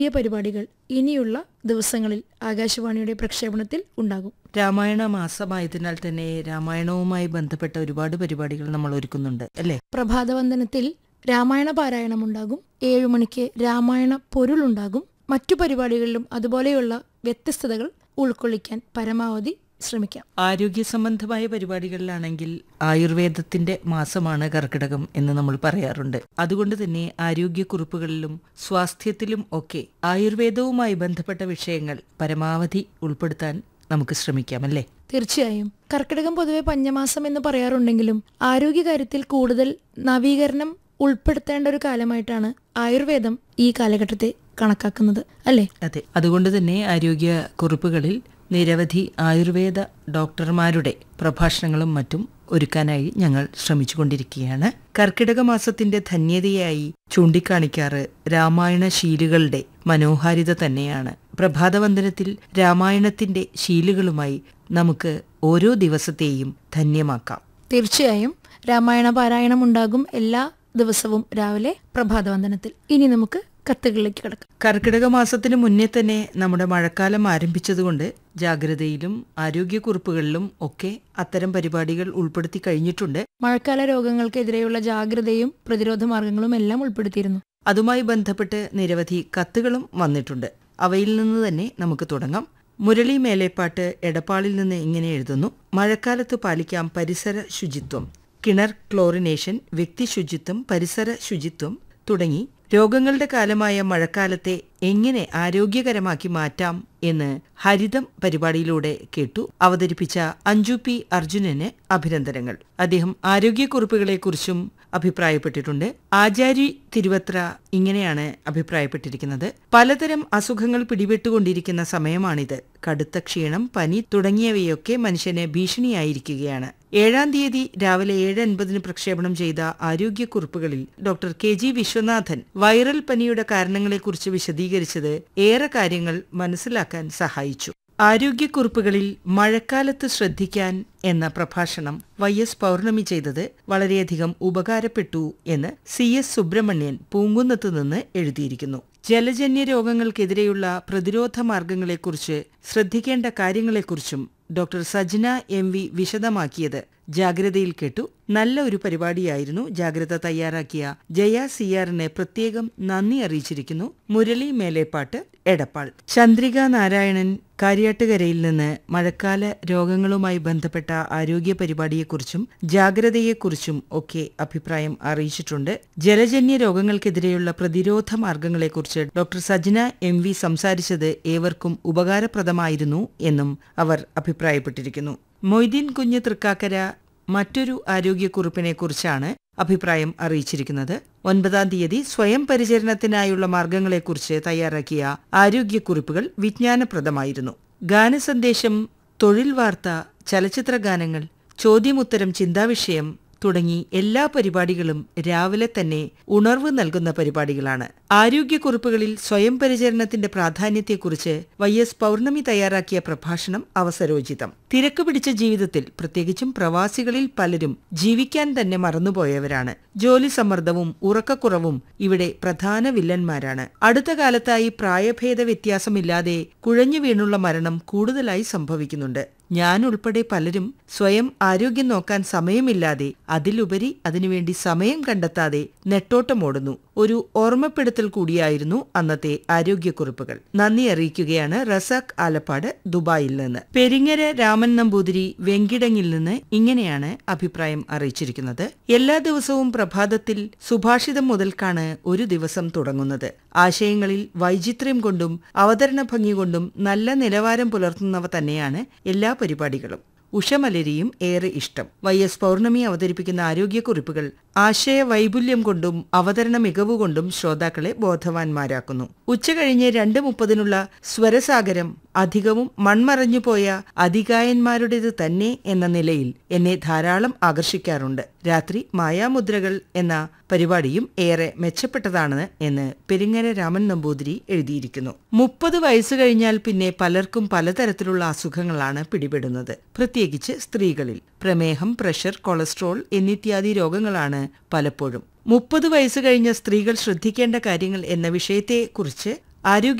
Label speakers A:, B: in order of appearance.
A: ഈ പരിപാടികൾ ഇനിയുള്ള ദിവസങ്ങളിൽ ആകാശവാണിയുടെ പ്രക്ഷേപണത്തിൽ ഉണ്ടാകും
B: രാമായണ മാസമായതിനാൽ തന്നെ രാമായണവുമായി ബന്ധപ്പെട്ട ഒരുപാട് പരിപാടികൾ നമ്മൾ ഒരുക്കുന്നുണ്ട് അല്ലേ
A: പ്രഭാതവന്ദനത്തിൽ രാമായണ പാരായണം ഉണ്ടാകും ഏഴു മണിക്ക് രാമായണ പൊരുളുണ്ടാകും മറ്റു പരിപാടികളിലും അതുപോലെയുള്ള വ്യത്യസ്തതകൾ ഉൾക്കൊള്ളിക്കാൻ പരമാവധി ശ്രമിക്കാം
B: ആരോഗ്യ സംബന്ധമായ പരിപാടികളിലാണെങ്കിൽ ആയുർവേദത്തിന്റെ മാസമാണ് കർക്കിടകം എന്ന് നമ്മൾ പറയാറുണ്ട് അതുകൊണ്ട് തന്നെ ആരോഗ്യക്കുറിപ്പുകളിലും സ്വാസ്ഥ്യത്തിലും ഒക്കെ ആയുർവേദവുമായി ബന്ധപ്പെട്ട വിഷയങ്ങൾ പരമാവധി ഉൾപ്പെടുത്താൻ നമുക്ക് ശ്രമിക്കാം അല്ലേ
A: തീർച്ചയായും കർക്കിടകം പൊതുവെ പഞ്ഞമാസം എന്ന് പറയാറുണ്ടെങ്കിലും ആരോഗ്യകാര്യത്തിൽ കൂടുതൽ നവീകരണം ഉൾപ്പെടുത്തേണ്ട ഒരു കാലമായിട്ടാണ് ആയുർവേദം ഈ കാലഘട്ടത്തെ കണക്കാക്കുന്നത് അല്ലേ
B: അതെ അതുകൊണ്ട് തന്നെ ആരോഗ്യ കുറിപ്പുകളിൽ നിരവധി ആയുർവേദ ഡോക്ടർമാരുടെ പ്രഭാഷണങ്ങളും മറ്റും ഒരുക്കാനായി ഞങ്ങൾ ശ്രമിച്ചുകൊണ്ടിരിക്കുകയാണ് കർക്കിടക മാസത്തിന്റെ ധന്യതയായി ചൂണ്ടിക്കാണിക്കാറ് രാമായണ ശീലുകളുടെ മനോഹാരിത തന്നെയാണ് പ്രഭാതവന്ദനത്തിൽ രാമായണത്തിന്റെ ശീലുകളുമായി നമുക്ക് ഓരോ ദിവസത്തെയും ധന്യമാക്കാം
A: തീർച്ചയായും രാമായണ പാരായണം ഉണ്ടാകും എല്ലാ ദിവസവും രാവിലെ പ്രഭാതവന്ദനത്തിൽ ഇനി നമുക്ക് കത്തുകളിലേക്ക് കിടക്കാം
B: കർക്കിടക മാസത്തിന് മുന്നേ തന്നെ നമ്മുടെ മഴക്കാലം ആരംഭിച്ചതുകൊണ്ട് ജാഗ്രതയിലും ആരോഗ്യക്കുറിപ്പുകളിലും ഒക്കെ അത്തരം പരിപാടികൾ ഉൾപ്പെടുത്തി കഴിഞ്ഞിട്ടുണ്ട്
A: മഴക്കാല രോഗങ്ങൾക്കെതിരെയുള്ള ജാഗ്രതയും പ്രതിരോധ മാർഗങ്ങളും എല്ലാം ഉൾപ്പെടുത്തിയിരുന്നു
B: അതുമായി ബന്ധപ്പെട്ട് നിരവധി കത്തുകളും വന്നിട്ടുണ്ട് അവയിൽ നിന്ന് തന്നെ നമുക്ക് തുടങ്ങാം മുരളി മേലേപ്പാട്ട് എടപ്പാളിൽ നിന്ന് ഇങ്ങനെ എഴുതുന്നു മഴക്കാലത്ത് പാലിക്കാം പരിസര ശുചിത്വം കിണർ ക്ലോറിനേഷൻ വ്യക്തി ശുചിത്വം പരിസര ശുചിത്വം തുടങ്ങി രോഗങ്ങളുടെ കാലമായ മഴക്കാലത്തെ എങ്ങനെ ആരോഗ്യകരമാക്കി മാറ്റാം എന്ന് ഹരിതം പരിപാടിയിലൂടെ കേട്ടു അവതരിപ്പിച്ച അഞ്ജു പി അർജുനന് അഭിനന്ദനങ്ങൾ അദ്ദേഹം ആരോഗ്യക്കുറിപ്പുകളെക്കുറിച്ചും അഭിപ്രായപ്പെട്ടിട്ടുണ്ട് ആചാരി തിരുവത്ര ഇങ്ങനെയാണ് അഭിപ്രായപ്പെട്ടിരിക്കുന്നത് പലതരം അസുഖങ്ങൾ പിടിപെട്ടുകൊണ്ടിരിക്കുന്ന സമയമാണിത് കടുത്ത ക്ഷീണം പനി തുടങ്ങിയവയൊക്കെ മനുഷ്യന് ഭീഷണിയായിരിക്കുകയാണ് ഏഴാം തീയതി രാവിലെ ഏഴ് അൻപതിന് പ്രക്ഷേപണം ചെയ്ത ആരോഗ്യക്കുറിപ്പുകളിൽ doctor K G Viswanathan viral പനിയുടെ കാരണങ്ങളെക്കുറിച്ച് വിശദീകരിച്ചത് ഏറെ കാര്യങ്ങൾ മനസ്സിലാക്കാൻ സഹായിച്ചു ആരോഗ്യക്കുറിപ്പുകളിൽ മഴക്കാലത്ത് ശ്രദ്ധിക്കാൻ എന്ന പ്രഭാഷണം വൈ എസ് പൗർണമി ചെയ്തത് വളരെയധികം ഉപകാരപ്പെട്ടു എന്ന് സി എസ് സുബ്രഹ്മണ്യൻ പൂങ്കുന്നത്ത് നിന്ന് എഴുതിയിരിക്കുന്നു ജലജന്യ രോഗങ്ങൾക്കെതിരെയുള്ള പ്രതിരോധ മാർഗങ്ങളെക്കുറിച്ച് ശ്രദ്ധിക്കേണ്ട കാര്യങ്ങളെക്കുറിച്ചും ഡോക്ടർ സജ്ന എം വി വിശദമാക്കിയത് ജാഗ്രതയിൽ കേട്ടു നല്ല ഒരു പരിപാടിയായിരുന്നു ജാഗ്രത തയ്യാറാക്കിയ ജയ സിയാറിനെ പ്രത്യേകം നന്ദി അറിയിച്ചിരിക്കുന്നു മുരളി മേലേപ്പാട്ട് എടപ്പാൾ ചന്ദ്രിക നാരായണൻ കാര്യാട്ടുകരയിൽ നിന്ന് മഴക്കാല രോഗങ്ങളുമായി ബന്ധപ്പെട്ട ആരോഗ്യ പരിപാടിയെക്കുറിച്ചും ജാഗ്രതയെക്കുറിച്ചും ഒക്കെ അഭിപ്രായം അറിയിച്ചിട്ടുണ്ട് ജലജന്യ രോഗങ്ങൾക്കെതിരെയുള്ള പ്രതിരോധ മാർഗങ്ങളെക്കുറിച്ച് ഡോക്ടർ സജ്ന എം വി സംസാരിച്ചത് ഏവർക്കും ഉപകാരപ്രദമായിരുന്നു എന്നും അവർ അഭിപ്രായപ്പെട്ടിരിക്കുന്നു മൊയ്തീൻ കുഞ്ഞ് തൃക്കാക്കര മറ്റൊരു ആരോഗ്യക്കുറിപ്പിനെ കുറിച്ചാണ് അഭിപ്രായം അറിയിച്ചിരിക്കുന്നത് ഒൻപതാം തീയതി സ്വയം പരിചരണത്തിനായുള്ള മാർഗങ്ങളെക്കുറിച്ച് തയ്യാറാക്കിയ ആരോഗ്യക്കുറിപ്പുകൾ വിജ്ഞാനപ്രദമായിരുന്നു ഗാനസന്ദേശം തൊഴിൽ വാർത്ത ചലച്ചിത്ര ഗാനങ്ങൾ ചോദ്യമുത്തരം ചിന്താവിഷയം തുടങ്ങി എല്ലാ പരിപാടികളും രാവിലെ തന്നെ ഉണർവ് നൽകുന്ന പരിപാടികളാണ് ആരോഗ്യക്കുറിപ്പുകളിൽ സ്വയം പരിചരണത്തിന്റെ പ്രാധാന്യത്തെക്കുറിച്ച് വൈ എസ് പൗർണമി തയ്യാറാക്കിയ പ്രഭാഷണം അവസരോചിതം തിരക്ക് പിടിച്ച ജീവിതത്തിൽ പ്രത്യേകിച്ചും പ്രവാസികളിൽ പലരും ജീവിക്കാൻ തന്നെ മറന്നുപോയവരാണ് ജോലി സമ്മർദ്ദവും ഉറക്കക്കുറവും ഇവിടെ പ്രധാന വില്ലന്മാരാണ് അടുത്ത കാലത്തായി പ്രായഭേദ വ്യത്യാസമില്ലാതെ കുഴഞ്ഞു വീണുള്ള മരണം കൂടുതലായി സംഭവിക്കുന്നുണ്ട് ഞാൻ ഉൾപ്പെടെ പലരും സ്വയം ആരോഗ്യം നോക്കാൻ സമയമില്ലാതെ അതിലുപരി അതിനുവേണ്ടി സമയം കണ്ടെത്താതെ നെട്ടോട്ടമോടുന്നു ഒരു ഓർമ്മപ്പെടുത്തൽ കൂടിയായിരുന്നു അന്നത്തെ ആരോഗ്യക്കുറിപ്പുകൾ നന്ദി അറിയിക്കുകയാണ് റസാഖ് ആലപ്പാട് ദുബായിൽ നിന്ന് പെരിങ്ങര രാമൻ നമ്പൂതിരി വെങ്കിടങ്ങിൽ നിന്ന് ഇങ്ങനെയാണ് അഭിപ്രായം അറിയിച്ചിരിക്കുന്നത് എല്ലാ ദിവസവും പ്രഭാതത്തിൽ സുഭാഷിതം മുതൽക്കാണ് ഒരു ദിവസം തുടങ്ങുന്നത് ആശയങ്ങളിൽ വൈചിത്ര്യം കൊണ്ടും അവതരണ ഭംഗി കൊണ്ടും നല്ല നിലവാരം പുലർത്തുന്നവ തന്നെയാണ് എല്ലാ പരിപാടികളും ഉഷമലരിയും ഏറെ ഇഷ്ടം വൈ എസ് പൗർണമി അവതരിപ്പിക്കുന്ന ആരോഗ്യക്കുറിപ്പുകൾ ആശയ വൈപുല്യം കൊണ്ടും അവതരണ മികവുകൊണ്ടും ശ്രോതാക്കളെ ബോധവാന്മാരാക്കുന്നു ഉച്ചകഴിഞ്ഞ് രണ്ട് മുപ്പതിനുള്ള സ്വരസാഗരം അധികവും മൺമറഞ്ഞുപോയ അധികായന്മാരുടേത് തന്നെ എന്ന നിലയിൽ എന്നെ ധാരാളം ആകർഷിക്കാറുണ്ട് രാത്രി മായാമുദ്രകൾ എന്ന പരിപാടിയും ഏറെ മെച്ചപ്പെട്ടതാണ് എന്ന് പെരിങ്ങര രാമൻ നമ്പൂതിരി എഴുതിയിരിക്കുന്നു മുപ്പത് വയസ്സ് കഴിഞ്ഞാൽ പിന്നെ പലർക്കും പലതരത്തിലുള്ള അസുഖങ്ങളാണ് പിടിപെടുന്നത് പ്രത്യേകിച്ച് സ്ത്രീകളിൽ പ്രമേഹം പ്രഷർ കൊളസ്ട്രോൾ എന്നിത്യാദി രോഗങ്ങളാണ് പലപ്പോഴും മുപ്പത് വയസ്സ് കഴിഞ്ഞ സ്ത്രീകൾ ശ്രദ്ധിക്കേണ്ട കാര്യങ്ങൾ എന്ന വിഷയത്തെക്കുറിച്ച് ആരോഗ്യ